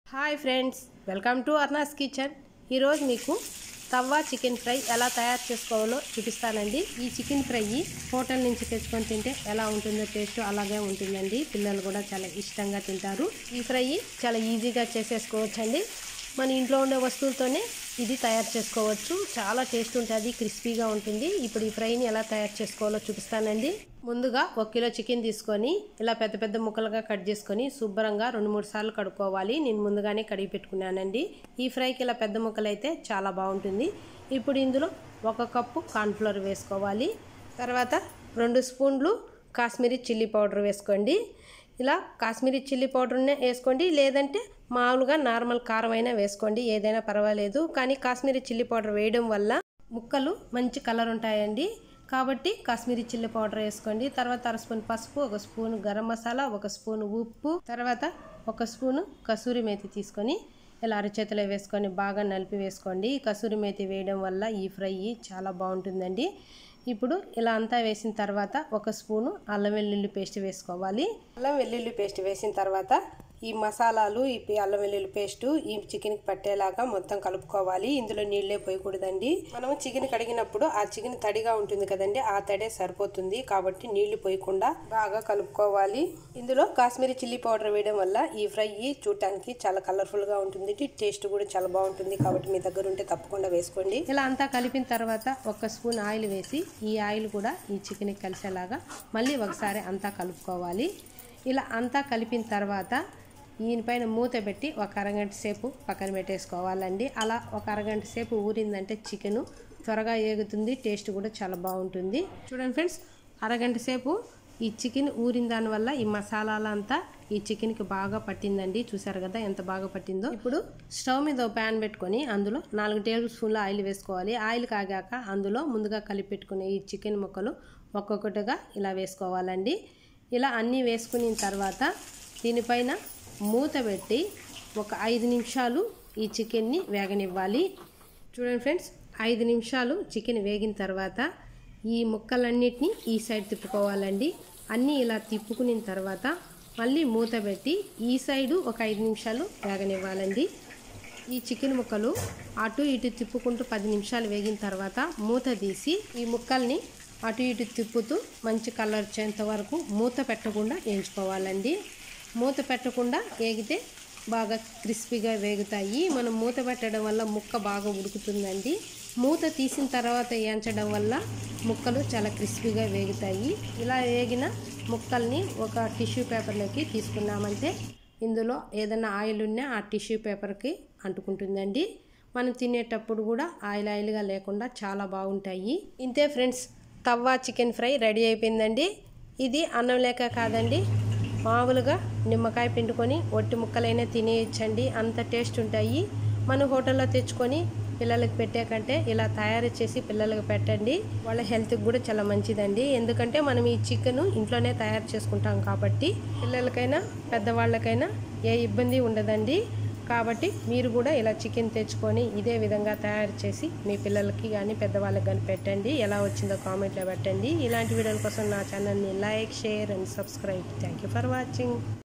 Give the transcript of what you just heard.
hi friends welcome to అర్నాస్ kitchen ఈరోజు మీకు తవ్వా చికెన్ ఫ్రై ఎలా తయారు చేసుకోవాలో చూపిస్తానండి ఈ చికెన్ ఫ్రై హోటల్ నుంచి తెచ్చుకొని తింటే ఎలా ఉంటుందో టేస్ట్ అలాగే ఉంటుందండి పిల్లలు కూడా చాలా ఇష్టంగా తింటారు ఈ ఫ్రై చాలా ఈజీగా చేసేసుకోవచ్చండి మన ఇంట్లో ఉండే వస్తువులతోనే ఇది తయారు చేసుకోవచ్చు చాలా టేస్ట్ ఉంటుంది క్రిస్పీగా ఉంటుంది ఇప్పుడు ఈ ఫ్రైని ఎలా తయారు చేసుకోవాలో చూపిస్తానండి ముందుగా ఒక కిలో చికెన్ తీసుకొని ఇలా పెద్ద పెద్ద ముక్కలుగా కట్ చేసుకొని శుభ్రంగా రెండు మూడు సార్లు కడుక్కోవాలి నేను ముందుగానే కడిగి పెట్టుకున్నానండి ఈ ఫ్రైకి ఇలా పెద్ద ముక్కలు అయితే చాలా బాగుంటుంది ఇప్పుడు ఇందులో ఒక కప్పు కార్న్ఫ్లోర్ వేసుకోవాలి తర్వాత రెండు స్పూన్లు కాశ్మీరీ చిల్లీ పౌడర్ వేసుకోండి ఇలా కాశ్మీరీ చిల్లీ పౌడర్నే వేసుకోండి లేదంటే మామూలుగా నార్మల్ కారం అయినా వేసుకోండి ఏదైనా పర్వాలేదు కానీ కాశ్మీరీ చిల్లీ పౌడర్ వేయడం వల్ల ముక్కలు మంచి కలర్ ఉంటాయండి కాబట్టి కాశ్మీరీ చిల్లీ పౌడర్ వేసుకోండి తర్వాత అర స్పూన్ పసుపు ఒక స్పూన్ గరం మసాలా ఒక స్పూన్ ఉప్పు తర్వాత ఒక స్పూను కసూరి మేతి తీసుకొని ఇలా అరచేతిలో వేసుకొని బాగా నలిపి వేసుకోండి ఈ కసూరి మేతి వేయడం వల్ల ఈ ఫ్రై చాలా బాగుంటుందండి ఇప్పుడు ఇలా అంతా వేసిన తర్వాత ఒక స్పూను అల్లం వెల్లుల్లి పేస్ట్ వేసుకోవాలి అల్లం వెల్లుల్లి పేస్ట్ వేసిన తర్వాత ఈ మసాలాలు ఈ పి- అల్లం వెల్లుల్లి పేస్ట్ ఈ చికెన్కి పట్టేలాగా మొత్తం కలుపుకోవాలి ఇందులో నీళ్ళే పోయకూడదండి మనం చికెన్ కడిగినప్పుడు ఆ చికెన్ తడిగా ఉంటుంది కదండి ఆ తడే సరిపోతుంది కాబట్టి నీళ్లు పోయకుండా బాగా కలుపుకోవాలి ఇందులో కాశ్మీరీ చిల్లీ పౌడర్ వేయడం వల్ల ఈ ఫ్రై చూడటానికి చాలా కలర్ఫుల్ గా ఉంటుంది టేస్ట్ కూడా చాలా బాగుంటుంది కాబట్టి మీ దగ్గర ఉంటే తప్పకుండా వేసుకోండి ఇలా అంతా కలిపిన తర్వాత ఒక స్పూన్ ఆయిల్ వేసి ఈ ఆయిల్ కూడా ఈ చికెన్ కలిసేలాగా మళ్ళీ ఒకసారి అంతా కలుపుకోవాలి ఇలా అంతా కలిపిన తర్వాత దీనిపైన మూత పెట్టి ఒక అరగంట సేపు పక్కన పెట్టేసుకోవాలండి అలా ఒక అరగంట సేపు ఊరిందంటే చికెన్ త్వరగా ఏగుతుంది టేస్ట్ కూడా చాలా బాగుంటుంది చూడండి ఫ్రెండ్స్ అరగంట సేపు ఈ చికెన్ ఊరిన దానివల్ల ఈ మసాలాలంతా ఈ చికెన్కి బాగా పట్టిందండి చూసారు కదా ఎంత బాగా పట్టిందో ఇప్పుడు స్టవ్ మీద ఒక ప్యాన్ పెట్టుకొని అందులో నాలుగు టేబుల్ స్పూన్ల ఆయిల్ వేసుకోవాలి ఆయిల్ కాగాక అందులో ముందుగా కలిపి పెట్టుకునే ఈ చికెన్ ముక్కలు ఒక్కొక్కటిగా ఇలా వేసుకోవాలండి ఇలా అన్నీ వేసుకున్న తర్వాత దీనిపైన మూత పెట్టి ఒక ఐదు నిమిషాలు ఈ చికెన్ని వేగనివ్వాలి చూడండి ఫ్రెండ్స్ ఐదు నిమిషాలు చికెన్ వేగిన తర్వాత ఈ ముక్కలన్నిటినీ ఈ సైడ్ తిప్పుకోవాలండి అన్నీ ఇలా తిప్పుకున్న తర్వాత మళ్ళీ మూత పెట్టి ఈ సైడు ఒక ఐదు నిమిషాలు వేగనివ్వాలండి ఈ చికెన్ ముక్కలు అటు ఇటు తిప్పుకుంటూ పది నిమిషాలు వేగిన తర్వాత మూత తీసి ఈ ముక్కల్ని అటు ఇటు తిప్పుతూ మంచి కలర్ వచ్చేంత వరకు మూత పెట్టకుండా వేయించుకోవాలండి మూత పెట్టకుండా వేగితే బాగా క్రిస్పీగా వేగుతాయి మనం మూత పెట్టడం వల్ల ముక్క బాగా ఉడుకుతుందండి మూత తీసిన తర్వాత వేయించడం వల్ల ముక్కలు చాలా క్రిస్పీగా వేగుతాయి ఇలా వేగిన ముక్కల్ని ఒక టిష్యూ పేపర్లోకి తీసుకున్నామంటే ఇందులో ఏదైనా ఆయిల్ ఉన్నా ఆ టిష్యూ పేపర్కి అంటుకుంటుందండి మనం తినేటప్పుడు కూడా ఆయిల్ ఆయిల్గా లేకుండా చాలా బాగుంటాయి ఇంతే ఫ్రెండ్స్ తవ్వా చికెన్ ఫ్రై రెడీ అయిపోయిందండి ఇది అన్నం లేక కాదండి మామూలుగా నిమ్మకాయ పిండుకొని ఒట్టి ముక్కలైనా తినేయచ్చండి అంత టేస్ట్ ఉంటాయి మనం హోటల్లో తెచ్చుకొని పిల్లలకి పెట్టే కంటే ఇలా తయారు చేసి పిల్లలకి పెట్టండి వాళ్ళ హెల్త్కి కూడా చాలా మంచిదండి ఎందుకంటే మనం ఈ చికెన్ ఇంట్లోనే తయారు చేసుకుంటాం కాబట్టి పిల్లలకైనా పెద్దవాళ్ళకైనా ఏ ఇబ్బంది ఉండదండి కాబట్టి మీరు కూడా ఇలా చికెన్ తెచ్చుకొని ఇదే విధంగా తయారు చేసి మీ పిల్లలకి కానీ పెద్దవాళ్ళకి కానీ పెట్టండి ఎలా వచ్చిందో కామెంట్లో పెట్టండి ఇలాంటి వీడియోల కోసం నా ఛానల్ని like share and subscribe thank you for watching